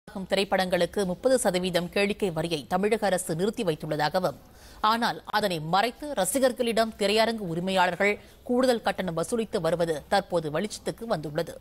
ஆகும் திரைப்படங்களுக்கு முப்பது சதவீதம் கேளிக்கை வரியை தமிழக அரசு நிறுத்தி வைத்துள்ளதாகவும் ஆனால் அதனை மறைத்து ரசிகர்களிடம் திரையரங்கு உரிமையாளர்கள் கூடுதல் கட்டணம் வசூலித்து வருவது தற்போது வெளிச்சத்துக்கு வந்துள்ளது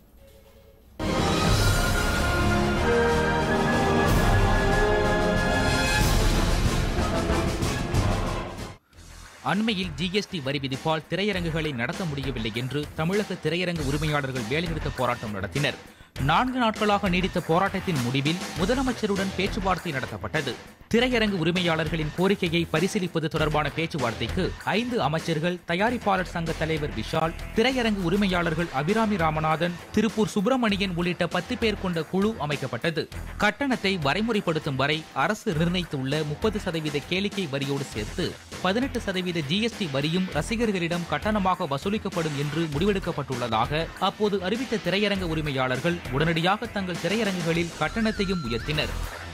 அண்மையில் ஜிஎஸ்டி வரி விதிப்பால் திரையரங்குகளை நடத்த முடியவில்லை என்று தமிழக திரையரங்கு உரிமையாளர்கள் வேலைநிறுத்த போராட்டம் நடத்தினர் நான்கு நாட்களாக நீடித்த போராட்டத்தின் முடிவில் முதலமைச்சருடன் பேச்சுவார்த்தை நடத்தப்பட்டது திரையரங்கு உரிமையாளர்களின் கோரிக்கையை பரிசீலிப்பது தொடர்பான பேச்சுவார்த்தைக்கு ஐந்து அமைச்சர்கள் தயாரிப்பாளர் சங்க தலைவர் விஷால் திரையரங்கு உரிமையாளர்கள் அபிராமி ராமநாதன் திருப்பூர் சுப்பிரமணியன் உள்ளிட்ட பத்து பேர் கொண்ட குழு அமைக்கப்பட்டது கட்டணத்தை வரைமுறைப்படுத்தும் வரை அரசு நிர்ணயித்துள்ள முப்பது சதவீத கேளிக்கை வரியோடு சேர்த்து பதினெட்டு சதவீத ஜிஎஸ்டி வரியும் ரசிகர்களிடம் கட்டணமாக வசூலிக்கப்படும் என்று முடிவெடுக்கப்பட்டுள்ளதாக அப்போது அறிவித்த திரையரங்க உரிமையாளர்கள் உடனடியாக தங்கள் திரையரங்குகளில் கட்டணத்தையும் உயர்த்தினர்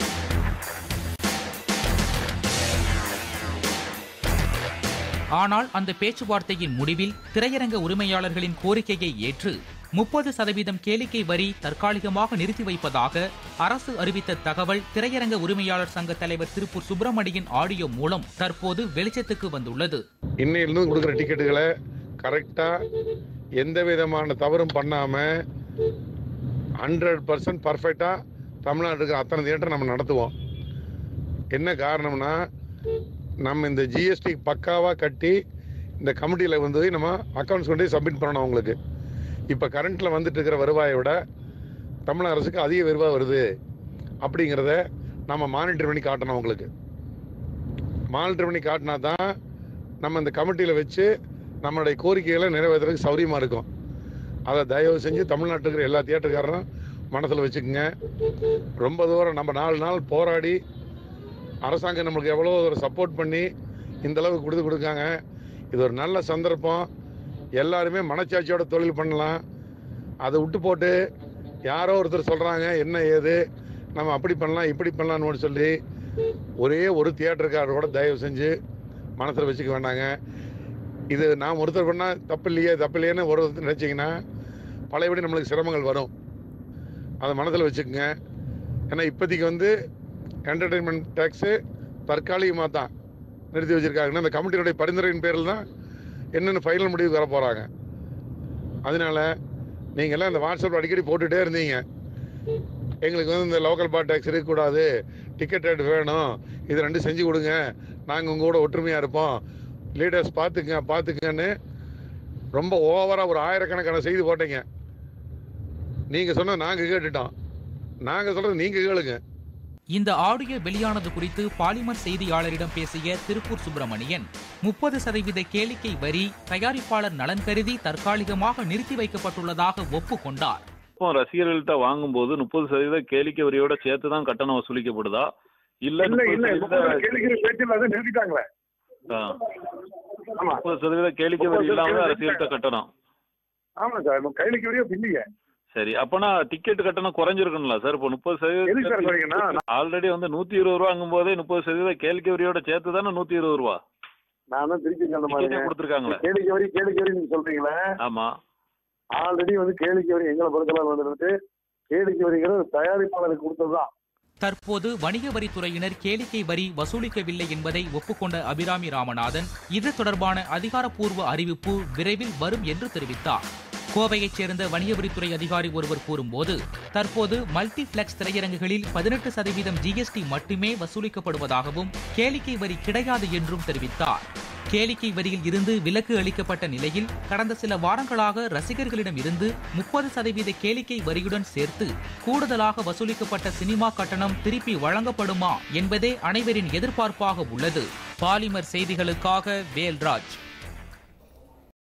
ஆனால் அந்த பேச்சுவார்த்தையின் முடிவில் திரையரங்க உரிமையாளர்களின் கோரிக்கையை ஏற்று முப்பது சதவீதம் கேளிக்கை வரி தற்காலிகமாக நிறுத்தி வைப்பதாக அரசு அறிவித்த தகவல் திரையரங்க உரிமையாளர் சங்க தலைவர் திருப்பூர் சுப்பிரமணியன் ஆடியோ மூலம் தற்போது வெளிச்சத்துக்கு வந்துள்ளது இன்னையிலிருந்து கொடுக்குற டிக்கெட்டுகளை கரெக்டாக எந்த விதமான தவறும் பண்ணாமல் ஹண்ட்ரட் பர்சன்ட் பர்ஃபெக்டாக தமிழ்நாட்டுக்கு அத்தனை தியேட்டர் நம்ம நடத்துவோம் என்ன காரணம்னா நம்ம இந்த ஜிஎஸ்டி பக்காவாக கட்டி இந்த கமிட்டியில் வந்து நம்ம அக்கௌண்ட்ஸ் கொண்டு சப்மிட் பண்ணணும் அவங்களுக்கு இப்போ கரண்ட்டில் வந்துட்டு இருக்கிற வருவாயை விட தமிழக அரசுக்கு அதிக வருவாய் வருது அப்படிங்கிறத நம்ம மானிட்டர் பண்ணி காட்டணும் அவங்களுக்கு மானிட்டர் பண்ணி காட்டினா தான் நம்ம இந்த கமிட்டியில் வச்சு நம்மளுடைய கோரிக்கைகளை நிறைவேற்றுறதுக்கு சௌரியமாக இருக்கும் அதை தயவு செஞ்சு தமிழ்நாட்டுக்கு இருக்கிற எல்லா தியேட்டருக்காரரும் மனசில் வச்சுக்கோங்க ரொம்ப தூரம் நம்ம நாலு நாள் போராடி அரசாங்கம் நம்மளுக்கு எவ்வளோ ஒரு சப்போர்ட் பண்ணி இந்த அளவுக்கு கொடுத்து கொடுக்காங்க இது ஒரு நல்ல சந்தர்ப்பம் எல்லாருமே மனச்சாட்சியோட தொழில் பண்ணலாம் அதை விட்டு போட்டு யாரோ ஒருத்தர் சொல்கிறாங்க என்ன ஏது நம்ம அப்படி பண்ணலாம் இப்படி பண்ணலாம்னு சொல்லி ஒரே ஒரு தியேட்டருக்காரர் கூட தயவு செஞ்சு மனசில் வச்சுக்க வேண்டாங்க இது நாம் ஒருத்தர் பண்ணால் தப்பு இல்லையே தப்பு இல்லையேன்னு ஒரு ஒருத்தர் நினச்சிங்கன்னா பழையபடி நம்மளுக்கு சிரமங்கள் வரும் அதை மனசில் வச்சுக்கோங்க ஏன்னா இப்போதைக்கு வந்து என்டர்டெயின்மெண்ட் டேக்ஸு தற்காலிகமாக தான் நிறுத்தி வச்சுருக்காங்கன்னா அந்த கமிட்டியினுடைய பரிந்துரையின் பேரில் தான் என்னென்ன ஃபைனல் முடிவுக்கு வர போகிறாங்க அதனால நீங்கள்லாம் இந்த வாட்ஸ்அப்பில் அடிக்கடி போட்டுகிட்டே இருந்தீங்க எங்களுக்கு வந்து இந்த லோக்கல் பார் டேக்ஸ் இருக்கக்கூடாது டிக்கெட் ரேட் வேணும் இது ரெண்டும் செஞ்சு கொடுங்க நாங்கள் உங்கள் கூட ஒற்றுமையாக இருப்போம் லீடர்ஸ் பார்த்துக்குங்க பார்த்துக்குங்கன்னு ரொம்ப ஓவராக ஒரு ஆயிரக்கணக்கான செய்தி போட்டீங்க நீங்கள் சொன்னது நாங்கள் கேட்டுட்டோம் நாங்கள் சொல்கிறது நீங்கள் கேளுங்க இந்த ஆடியோ வெளியானது குறித்து பாலிமர் செய்தியாளரிடம் பேசிய திருப்பூர் சுப்பிரமணியன் முப்பது சதவீத கேளிக்கை வரி தயாரிப்பாளர் நலன் கருதி தற்காலிகமாக நிறுத்தி வைக்கப்பட்டுள்ளதாக ஒப்புக்கொண்டார் இப்போ ரசிகர்கள்ட்ட வாங்கும்போது முப்பது சதவீத கேளிக்கை வரியோட சேர்த்து தான் கட்டணம் வசூலிக்கப்படுதா இல்ல இல்ல இல்ல 30% முப்பது கேள்விக்கிற பேச்சில் அதை நிறுத்திட்டாங்களே ஆ, ஆமா முப்பது சதவீத கேளிக்கை வரி இல்லாம ரசிகர்கள்ட்ட கட்டணம் ஆமா சார் நம்ம கையிலுக்கு வரையும் இல்லையே சரி அப்பனா டிக்கெட் கட்டணம் குறைஞ்சிருக்கணும்ல சார் இப்போ முப்பது எதுக்கு சார் குறைக்கணும்? சதவீதம் ஆல்ரெடி வந்து நூத்தி இருபது ரூபாங்கும் போதே முப்பது சதவீத கேளிக்கை வரியோட சேர்த்து தானே நூத்தி இருபது ரூபா நான் தான் திருப்பி சொல்ல டிக்கெட்டே மாதிரி கொடுத்துருக்காங்களே கேளிக்கை வரி கேளிக்கை வரி நீங்க சொல்றீங்களே ஆமா ஆல்ரெடி வந்து கேளிக்கை வரி எங்களை பொறுத்தளவு வந்துட்டு கேளிக்கை வரிங்கிறது தயாரிப்பாளருக்கு கொடுத்ததுதான் தற்போது வணிக வரித்துறையினர் கேளிக்கை வரி வசூலிக்கவில்லை என்பதை ஒப்புக்கொண்ட அபிராமி ராமநாதன் இது தொடர்பான அதிகாரப்பூர்வ அறிவிப்பு விரைவில் வரும் என்று தெரிவித்தார் கோவையைச் சேர்ந்த வணிக வரித்துறை அதிகாரி ஒருவர் கூறும்போது தற்போது மல்டிபிளெக்ஸ் திரையரங்குகளில் பதினெட்டு சதவீதம் ஜிஎஸ்டி மட்டுமே வசூலிக்கப்படுவதாகவும் கேளிக்கை வரி கிடையாது என்றும் தெரிவித்தார் கேளிக்கை வரியில் இருந்து விலக்கு அளிக்கப்பட்ட நிலையில் கடந்த சில வாரங்களாக ரசிகர்களிடம் இருந்து முப்பது சதவீத கேளிக்கை வரியுடன் சேர்த்து கூடுதலாக வசூலிக்கப்பட்ட சினிமா கட்டணம் திருப்பி வழங்கப்படுமா என்பதே அனைவரின் எதிர்பார்ப்பாக உள்ளது பாலிமர் செய்திகளுக்காக வேல்ராஜ்